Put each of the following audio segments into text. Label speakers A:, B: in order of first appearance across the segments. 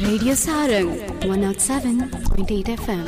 A: Radio Sarang 107.8 FM.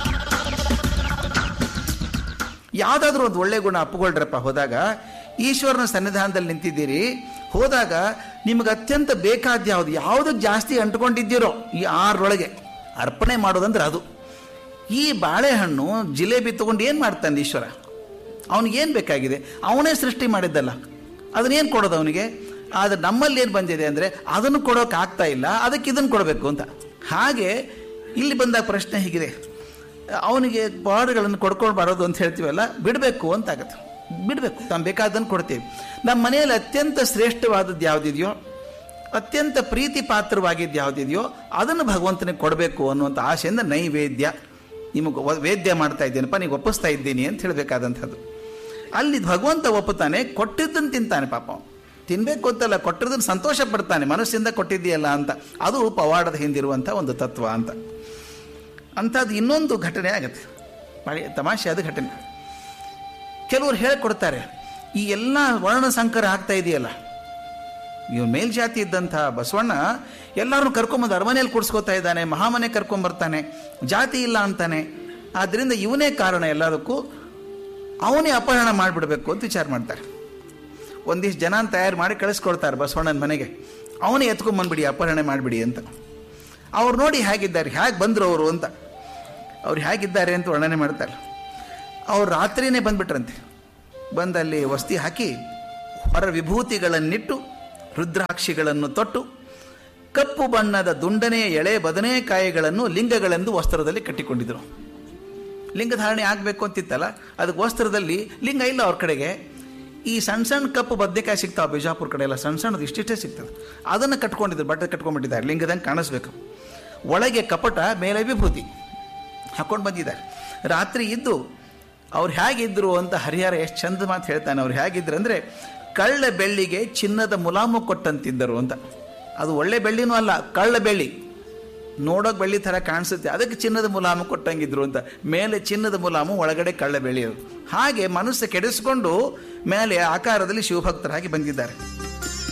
B: ಯಾವುದಾದ್ರೂ ಒಂದು ಒಳ್ಳೆ ಗುಣ ಅಪ್ಪುಗೊಳ್ರಪ್ಪ ಹೋದಾಗ ಈಶ್ವರನ ಸನ್ನಿಧಾನದಲ್ಲಿ ನಿಂತಿದ್ದೀರಿ ಹೋದಾಗ ನಿಮಗೆ ಅತ್ಯಂತ ಬೇಕಾದ ಯಾವುದು ಯಾವುದಕ್ಕೆ ಜಾಸ್ತಿ ಅಂಟ್ಕೊಂಡಿದ್ದೀರೋ ಈ ಆರರೊಳಗೆ ಅರ್ಪಣೆ ಮಾಡೋದಂದ್ರೆ ಅದು ಈ ಬಾಳೆಹಣ್ಣು ಜಿಲೇಬಿ ತಗೊಂಡು ಏನು ಮಾಡ್ತಾನೆ ಈಶ್ವರ ಅವನಿಗೇನು ಬೇಕಾಗಿದೆ ಅವನೇ ಸೃಷ್ಟಿ ಮಾಡಿದ್ದಲ್ಲ ಅದನ್ನೇನು ಕೊಡೋದು ಅವನಿಗೆ ಆದರೆ ನಮ್ಮಲ್ಲಿ ಏನು ಬಂದಿದೆ ಅಂದರೆ ಅದನ್ನು ಕೊಡೋಕೆ ಆಗ್ತಾ ಇಲ್ಲ ಅದಕ್ಕೆ ಇದನ್ನು ಕೊಡಬೇಕು ಅಂತ ಹಾಗೆ ಇಲ್ಲಿ ಬಂದಾಗ ಪ್ರಶ್ನೆ ಹೀಗಿದೆ ಅವನಿಗೆ ಪಾಡುಗಳನ್ನು ಕೊಡ್ಕೊಂಡು ಬರೋದು ಅಂತ ಹೇಳ್ತೀವಲ್ಲ ಬಿಡಬೇಕು ಅಂತ ಆಗತ್ತೆ ಬಿಡಬೇಕು ತಾವು ಬೇಕಾದನ್ನು ಕೊಡ್ತೀವಿ ನಮ್ಮ ಮನೆಯಲ್ಲಿ ಅತ್ಯಂತ ಶ್ರೇಷ್ಠವಾದದ್ದು ಯಾವುದಿದೆಯೋ ಅತ್ಯಂತ ಪ್ರೀತಿ ಪಾತ್ರವಾಗಿದ್ದು ಯಾವುದಿದೆಯೋ ಅದನ್ನು ಭಗವಂತನಿಗೆ ಕೊಡಬೇಕು ಅನ್ನುವಂಥ ಆಸೆಯಿಂದ ನೈವೇದ್ಯ ನಿಮಗೆ ವ- ವೇದ್ಯ ಮಾಡ್ತಾ ಇದ್ದೀನಪ್ಪ ನೀವು ಒಪ್ಪಿಸ್ತಾ ಇದ್ದೀನಿ ಅಂತ ಹೇಳಬೇಕಾದಂಥದ್ದು ಅಲ್ಲಿ ಭಗವಂತ ಒಪ್ಪುತ್ತಾನೆ ಕೊಟ್ಟಿದ್ದನ್ನು ತಿಂತಾನೆ ಪಾಪ ಅವ್ನು. ತಿನ್ಬೇಕು ಅಂತಲ್ಲ ಕೊಟ್ಟಿದ್ದನ್ನು ಸಂತೋಷ ಪಡ್ತಾನೆ ಮನಸ್ಸಿಂದ ಕೊಟ್ಟಿದ್ದೀಯಲ್ಲ ಅಂತ ಅದು ಪವಾಡದ ಹಿಂದಿರುವಂಥ ಒಂದು ತತ್ವ ಅಂತ ಅಂಥದ್ದು ಇನ್ನೊಂದು ಘಟನೆ ಆಗುತ್ತೆ ಭಾಳ ತಮಾಷೆ ಆದ ಘಟನೆ ಕೆಲವರು ಹೇಳಿಕೊಡ್ತಾರೆ ಈ ಎಲ್ಲ ವರ್ಣ ಸಂಕರ ಆಗ್ತಾ ಇದೆಯಲ್ಲ ಇವ್ ಮೇಲ್ಜಾತಿ ಇದ್ದಂಥ ಬಸವಣ್ಣ ಎಲ್ಲರನ್ನು ಕರ್ಕೊಂಬಂದು ಅರಮನೆಯಲ್ಲಿ ಕೂಡಿಸ್ಕೋತಾ ಇದ್ದಾನೆ ಮಹಾಮನೆ ಕರ್ಕೊಂಬರ್ತಾನೆ ಜಾತಿ ಇಲ್ಲ ಅಂತಾನೆ ಆದ್ದರಿಂದ ಇವನೇ ಕಾರಣ ಎಲ್ಲದಕ್ಕೂ ಅವನೇ ಅಪಹರಣ ಮಾಡಿಬಿಡ್ಬೇಕು ಅಂತ ವಿಚಾರ ಮಾಡ್ತಾರೆ ಒಂದಿಷ್ಟು ಜನ ತಯಾರು ಮಾಡಿ ಕಳಿಸ್ಕೊಡ್ತಾರೆ ಬಸವಣ್ಣನ ಮನೆಗೆ ಅವನೇ ಎತ್ಕೊಂಬಂದ್ಬಿಡಿ ಅಪಹರಣೆ ಮಾಡಿಬಿಡಿ ಅಂತ ಅವ್ರು ನೋಡಿ ಹೇಗಿದ್ದಾರೆ ಹೇಗೆ ಬಂದರು ಅವರು ಅಂತ ಅವ್ರು ಹೇಗಿದ್ದಾರೆ ಅಂತ ವರ್ಣನೆ ಮಾಡ್ತಾರೆ ಅವ್ರು ರಾತ್ರಿನೇ ಬಂದ್ಬಿಟ್ರಂತೆ ಬಂದಲ್ಲಿ ವಸ್ತಿ ಹಾಕಿ ಹೊರ ವಿಭೂತಿಗಳನ್ನಿಟ್ಟು ರುದ್ರಾಕ್ಷಿಗಳನ್ನು ತೊಟ್ಟು ಕಪ್ಪು ಬಣ್ಣದ ದುಂಡನೆಯ ಎಳೆ ಬದನೆಕಾಯಿಗಳನ್ನು ಲಿಂಗಗಳೆಂದು ವಸ್ತ್ರದಲ್ಲಿ ಕಟ್ಟಿಕೊಂಡಿದ್ರು ಲಿಂಗಧಾರಣೆ ಆಗಬೇಕು ಅಂತಿತ್ತಲ್ಲ ಅದಕ್ಕೆ ವಸ್ತ್ರದಲ್ಲಿ ಲಿಂಗ ಇಲ್ಲ ಅವ್ರ ಕಡೆಗೆ ಈ ಸಣ್ಣ ಸಣ್ಣ ಕಪ್ಪು ಬದನೆಕಾಯಿ ಸಿಗ್ತಾವೆ ಬಿಜಾಪುರ ಕಡೆ ಎಲ್ಲ ಸಣ್ಣ ಸಣ್ಣದು ಇಷ್ಟಿಷ್ಟೇ ಸಿಗ್ತದೆ ಅದನ್ನು ಕಟ್ಕೊಂಡಿದ್ರು ಬಟ್ಟೆ ಕಟ್ಕೊಂಡ್ಬಿಟ್ಟಿದ್ದಾರೆ ಲಿಂಗದಂಗೆ ಕಾಣಿಸ್ಬೇಕು ಒಳಗೆ ಕಪಟ ಮೇಲೆ ವಿಭೂತಿ ಹಾಕೊಂಡು ಬಂದಿದ್ದಾರೆ ರಾತ್ರಿ ಇದ್ದು ಅವ್ರು ಹೇಗಿದ್ರು ಅಂತ ಹರಿಹರ ಎಷ್ಟು ಚಂದ ಮಾತು ಹೇಳ್ತಾನೆ ಅವ್ರು ಹೇಗಿದ್ರು ಅಂದರೆ ಕಳ್ಳ ಬೆಳ್ಳಿಗೆ ಚಿನ್ನದ ಮುಲಾಮು ಕೊಟ್ಟಂತಿದ್ದರು ಅಂತ ಅದು ಒಳ್ಳೆ ಬೆಳ್ಳಿನೂ ಅಲ್ಲ ಕಳ್ಳ ಬೆಳ್ಳಿ ನೋಡೋಕೆ ಬೆಳ್ಳಿ ಥರ ಕಾಣಿಸುತ್ತೆ ಅದಕ್ಕೆ ಚಿನ್ನದ ಮುಲಾಮು ಕೊಟ್ಟಂಗಿದ್ರು ಅಂತ ಮೇಲೆ ಚಿನ್ನದ ಮುಲಾಮು ಒಳಗಡೆ ಕಳ್ಳ ಬೆಳ್ಳಿ ಅದು ಹಾಗೆ ಮನಸ್ಸು ಕೆಡಿಸ್ಕೊಂಡು ಮೇಲೆ ಆಕಾರದಲ್ಲಿ ಶಿವಭಕ್ತರಾಗಿ ಬಂದಿದ್ದಾರೆ